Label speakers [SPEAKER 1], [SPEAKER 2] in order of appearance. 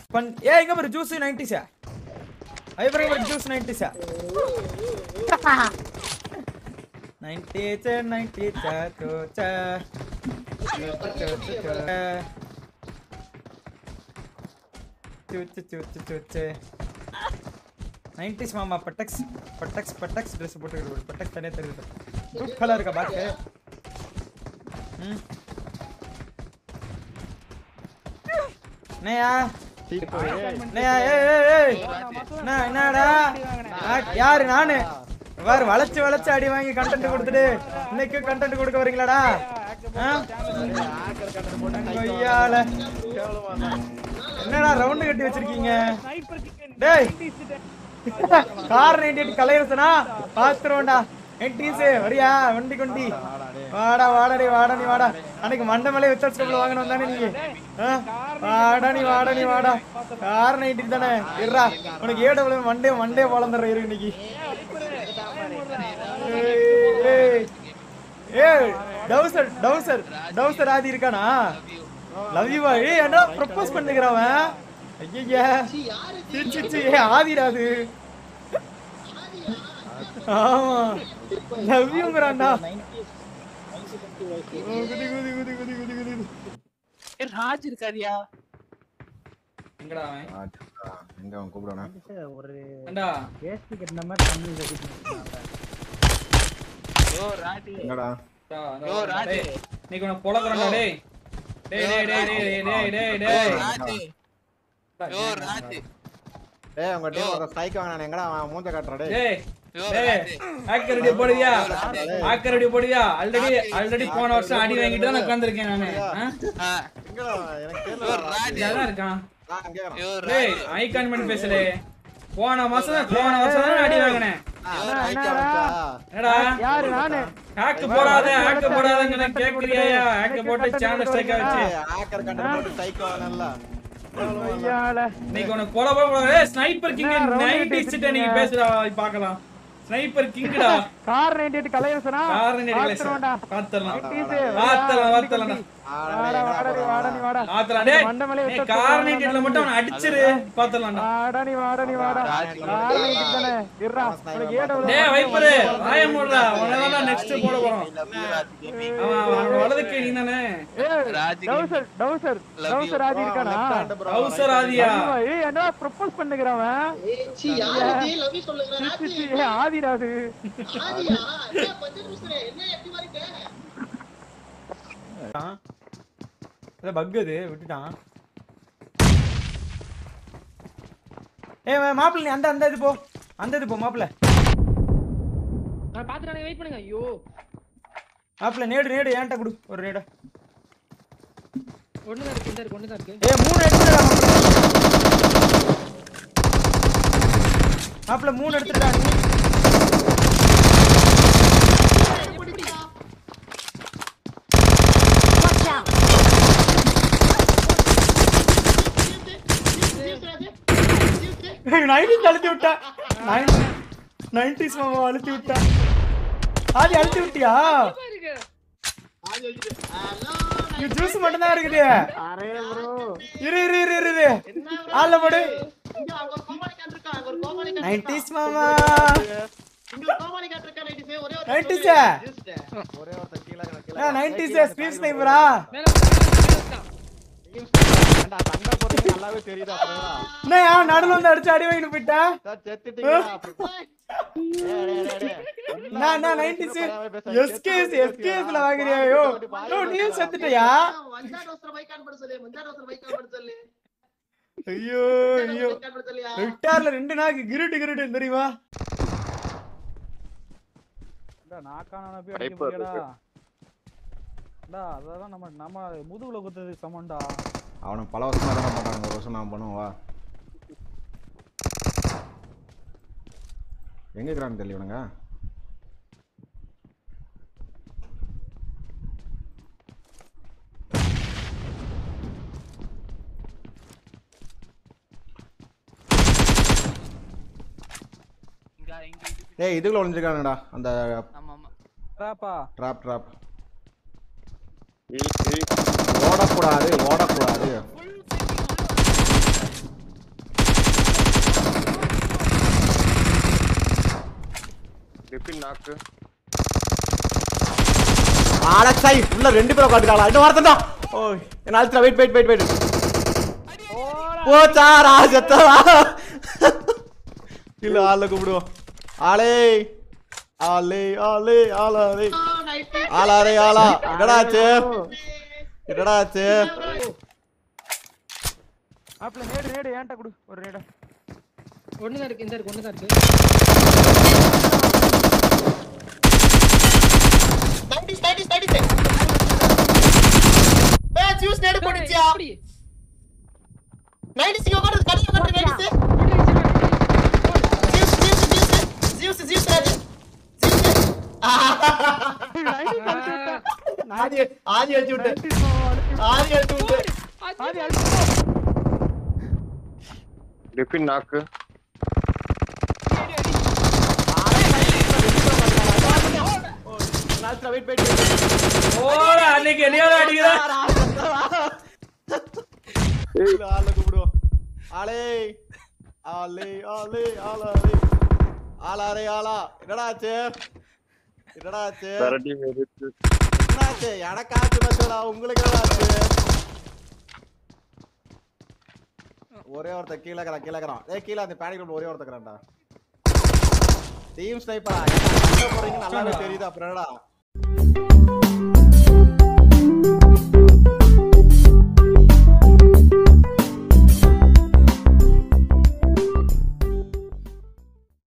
[SPEAKER 1] பண் ஏ இங்க பாரு ஜூஸ் 90s ஐபர் இங்க பாரு ஜூஸ் 90s 90s 90s சோச்சா சூச்சு சூச்சு சூச்சு நைன்டிஸ் மாமா பட்டக்ஸ் பட்டக்ஸ் பட்டக்ஸ் ட்ரெஸ் போட்டுக்கிட்டு பட்டக்ஸ் தனியாக தெரியுது சூப்பராக இருக்கா பாக்கு ம் என்னையா என்னையா ஏய் ஏய் ஏய் என்ன என்னடா நான் யாரு நானு வேற வளைச்சு வளைச்சு அடி வாங்கி கண்டென்ட் கொடுத்துட்டு இன்னைக்கு கண்டென்ட் கொடுக்க வரீங்களாடா ஆ? கொய்யால என்னடா ரவுண்டு கட்டி வச்சிருக்கீங்க டேய் கார் நைன்டி எயிட் கலையரசனா பாத்துருவோம்டா நைன்டிஸ் வரியா வண்டி கொண்டி வாடா வாடா டேய் வாடா நீ வாடா அன்னைக்கு மண்டை மேலே வித்தல் ஸ்டெப்ல வாங்கணும் தானே நீ ஆ? வாடா நீ வாடா நீ வாடா கார் நைன்டி தானே இருடா உனக்கு ஏடபிள்யூ மண்டே மண்டே வளர்ந்துடுற இரு இன்னைக்கு ஏய், ஏய் ஏய் டவுசர் டவுசர் டவுசர் ஆதி இருக்கானா லவ் யூ ஏய் என்ன ப்ரப்போஸ் பண்ணுகிறவன் ஐயா சிச்சி சி ஏ ஆதிடா அது ஆமா லவ் யூங்கறான்டா குதி குதி குதி குதி குதி குதி
[SPEAKER 2] ஏய், ராஜ் இருக்காரியா
[SPEAKER 1] எங்கடா அவன்
[SPEAKER 3] எங்க அவன் கூப்பிடுவானா
[SPEAKER 4] ஒரு
[SPEAKER 1] ஏண்டா
[SPEAKER 4] வேஷ்டி கட்டின மாதிரி தண்ணி கட்டிட்டு
[SPEAKER 2] யோ ராஜ்
[SPEAKER 3] என்னடா
[SPEAKER 2] யோ ராஜ்
[SPEAKER 1] நீ உன பொளக்குறடா டேய் டேய் டேய் டேய் டேய் டேய் டேய்
[SPEAKER 2] யோ
[SPEAKER 1] டேய்
[SPEAKER 2] ராஜ் யோ ராஜ்
[SPEAKER 3] ஏய் உங்க டீம் ஒரு ஸ்ட்ரைக் வாங்கினானே எங்கடா அவன் மூஞ்ச காட்டுறா டேய்
[SPEAKER 1] டேய்
[SPEAKER 2] யோ
[SPEAKER 1] டேய்
[SPEAKER 2] ராஜ்
[SPEAKER 1] ஹேக்கர் ரெடி போடுவியா ஹேக்கர் ரெடி போடுவியா ஆல்ரெடி ஆல்ரெடி போன வருஷம் அடி வாங்கிட்டு தான் உட்கார்ந்திருக்கேன் நானு ஆ?
[SPEAKER 2] ஆ,
[SPEAKER 3] எங்கடா எனக்கு
[SPEAKER 2] யோ
[SPEAKER 3] தெரியல
[SPEAKER 2] ராஜ்
[SPEAKER 1] இங்கதான் இருக்கான்
[SPEAKER 3] நான் அங்கே வரேன்.
[SPEAKER 2] யோ
[SPEAKER 1] டேய்
[SPEAKER 2] ராஜ்
[SPEAKER 1] ஐகான் பண்ணி பேசலே போன மாசம் தான் போன வருஷம் தான் அடி வாங்கினேன்
[SPEAKER 3] ஆ, strike ஆரம்பிச்சா?
[SPEAKER 1] என்னடா
[SPEAKER 4] யாரு நானு
[SPEAKER 1] ஹேக் போடாத ஹேக் போடாதங்கற கேக்குறியா ஹேக் போட்டு சேனல் ஸ்ட்ரைக் ஆச்சு
[SPEAKER 3] ஏய், hacker content போட்டு strike வாங்கினான்ல.
[SPEAKER 4] ஐயால
[SPEAKER 1] நீங்க உனக்கு கொலை போட ஏய் ஸ்னைப்பர் கிங் 90 சிட்ட நீங்க பேசுடா பார்க்கலாம் ஸ்னைப்பர் கிங்டா
[SPEAKER 4] கார் நைன்டி எயிட் கலையரசனா
[SPEAKER 1] காரணம்
[SPEAKER 4] பாத்துருவோம்டா.
[SPEAKER 1] பாத்தலாம்
[SPEAKER 4] டீசே,
[SPEAKER 1] பாத்தலாம் பாத்தலாம்
[SPEAKER 3] ஆடா,
[SPEAKER 4] வாடா வாடா நீ வாடா நீ வாடா
[SPEAKER 1] பாத்தலாம் டேய்
[SPEAKER 4] மண்டை மேலே
[SPEAKER 1] நீ
[SPEAKER 4] வச்சு
[SPEAKER 1] காரணம் மட்டும் அவனை அடிச்சிரு பாத்தலாம்டா
[SPEAKER 4] வாடா நீ வாடா நீ வாடா
[SPEAKER 2] ராஜ்
[SPEAKER 4] கார் நைன்டி தானே இருடா உனக்கு ஏடபிள்யூ
[SPEAKER 1] டேய் வைப்பரு வாய மூடுடா உனதான் நெக்ஸ்ட் போட போறோம் அவன் அவன் வலதுக்கு நீ தானே
[SPEAKER 2] ராஜ்
[SPEAKER 4] டவுசர் டவுசர்
[SPEAKER 2] Love you.
[SPEAKER 4] டவுசர் ஆதி இருக்கானா
[SPEAKER 3] left hand bro.
[SPEAKER 1] ஹவுசர் ஆதியா
[SPEAKER 4] ஏய் என்ன ப்ரொபோஸ் பண்ணுகிறவன்
[SPEAKER 5] சி யாரு லவ் யூ சொல்லுங்க ராஜி
[SPEAKER 4] ஏ ஆதிடா அது
[SPEAKER 5] ஆதியா என்ன பஞ்சு மிஸ்டர் என்ன எப்படி வரீங்க
[SPEAKER 1] அத பக் அது விட்டுட்டான் ஏய் மாப்பிள்ள நீ அந்த அந்த இது போ அந்த இது போ மாப்பிள்ள
[SPEAKER 6] நான் பாத்துட்டு வெயிட் பண்ணுங்க ஐயோ
[SPEAKER 1] மாப்பிள்ள நேடு நேடு ஏன்ட்ட குடு ஒரு நேடு
[SPEAKER 6] ஒண்ணுதான் இருக்கு இந்த இருக்கு ஒண்ணுதான் இருக்கு
[SPEAKER 1] ஏய் மூணு எடுத்துடா மாப்பிள்ள மாப்பிள்ள மூணு எடுத்துடா நீ நைன்டிஸ் அழுத்தி விட்டா நைன்டிஸ் மாமா அழுத்தி விட்டா ஆதி அழுத்தி விட்டியா
[SPEAKER 6] இருக்கு
[SPEAKER 1] இது ஜூஸ் மட்டும் தான் இருக்குது
[SPEAKER 4] அரே ப்ரோ
[SPEAKER 1] இரு இரு இரு இரு இரு ஆள்ல போடு
[SPEAKER 5] இங்க அங்க ஒரு கோமாளி காட் இருக்கா அங்க ஒரு கோமாளி காட்
[SPEAKER 1] நைன்டிஸ் மாமா
[SPEAKER 5] இங்க ஒரு கோமாளி காட் இருக்கா நைட்டிஸ் ஒரே ஒரு
[SPEAKER 1] நைன்டிஸ்
[SPEAKER 3] ஒரே ஒருத்தன் கீழே கிடக்கு, கீழே
[SPEAKER 1] நைன்டிஸ் ஸ்பீட் ஸ்னைப்பரா
[SPEAKER 6] மேல இருக்கான்
[SPEAKER 3] ஏன்டா, சண்டை போட்டீங்க நல்லாவே தெரியுது அப்புறம்
[SPEAKER 1] என்னையா நடுவுல வந்து அடிச்சு அடி வாங்கிட்டு போயிட்டா
[SPEAKER 3] சார், செத்துட்டீங்களா? ஏய், டேய், டேய், டேய்.
[SPEAKER 1] நான் என்ன நைன்டிஸ் எஸ்கேஎஸ் எஸ்கேஎஸ்ல வாங்குறியா யோ யோ நீ செத்துட்டியா
[SPEAKER 5] மஞ்சா டோஸ்டர் பைக் காட் பட சொல்லு மஞ்சா டோஸ்டர் பைக் காட் பட சொல்லு
[SPEAKER 1] ஐயோ ஐயோ
[SPEAKER 5] பைக் காட் பட சொல்லியா
[SPEAKER 1] விட்டார்ல ரெண்டு நாக்கு கிருட்டு கிருட்டு தெரியுமா
[SPEAKER 4] நாக்கான போய் அடிக்க முடியாடா டா அதான் நம்ம நம்ம முதுகுல குத்துறது சமம்டா
[SPEAKER 3] அவனுக்கு பல வருஷமா தானே பண்றாங்க ஒரு வருஷம் நான் பண்ணுவோம் வா எங்க இருக்கிறான்னு தெரியல இவனுங்க
[SPEAKER 2] இங்க இங்க இது.
[SPEAKER 3] ஏய் இதுக்குள்ள ஒளிஞ்சிருக்கானுடா அந்த
[SPEAKER 2] ஆமா ஆமா
[SPEAKER 4] ராப்பா
[SPEAKER 3] ட்ராப் ட்ராப் ஓடக்கூடாது ஓடக்கூடாது ஆடச்சாய் உள்ள ரெண்டு பேரும் உட்காந்துக்கலாம் இன்னும் வரத்தா ஓ என்ன அழுத்தா வெயிட் வெயிட் வெயிட் வெயிட் போச்சா ராஜத்தவா இல்ல ஆள கூப்பிடுவோம் ஆளே ஆளே ஆளே ஆளாரே ஆளாரே ஆளா என்னடாச்சு என்னடாச்சு
[SPEAKER 4] ஆப்ல நேடு நேடு ஏன்டா குடு ஒரு நேடா
[SPEAKER 6] ஒண்ணுதான் இருக்கு இந்த இருக்கு ஒண்ணுதான் இருக்கு
[SPEAKER 5] நைன்டிஸ் நைன்டிஸ் நைன்டிஸ் ஏ ஜூஸ் நேடு போடுச்சியா
[SPEAKER 6] எப்படி?
[SPEAKER 5] நைன்டிஸ் இங்க உட்கார்ந்து கடி உட்கார்ந்து nineties juice juice juice juice juice நேடு ஜூஸ் ஆதி ஆதி அடிச்சு விட்டு ஆதி அடிச்சு விட்டு
[SPEAKER 7] டிஃபின் நாக்கு
[SPEAKER 3] வெயிட் வெயிட்
[SPEAKER 1] ஓட அன்னைக்கு என்னையோட அடிக்குதா
[SPEAKER 3] இல்ல ஆள கூப்பிடுவோம் ஆளே ஆளே ஆளே ஆளாரே ஆளாரே ஆளா என்னடாச்சு என்னடாச்சு
[SPEAKER 7] விரட்டி வெறுத்து
[SPEAKER 3] என்னாச்சு எனக்காச்சு பச்சடா உங்களுக்கு என்னடாச்சு ஒரே ஒருத்த கீழே இருக்கிறான் கீழே இருக்கிறான் ஏய் கீழே அந்த பேனிக் ரூம்ல ஒரே ஒருத்த இருக்கிறான்டா டீம் ஸ்னைப்பரா என்ன போறீங்க நல்லாவே தெரியுது அப்புறம் என்னடா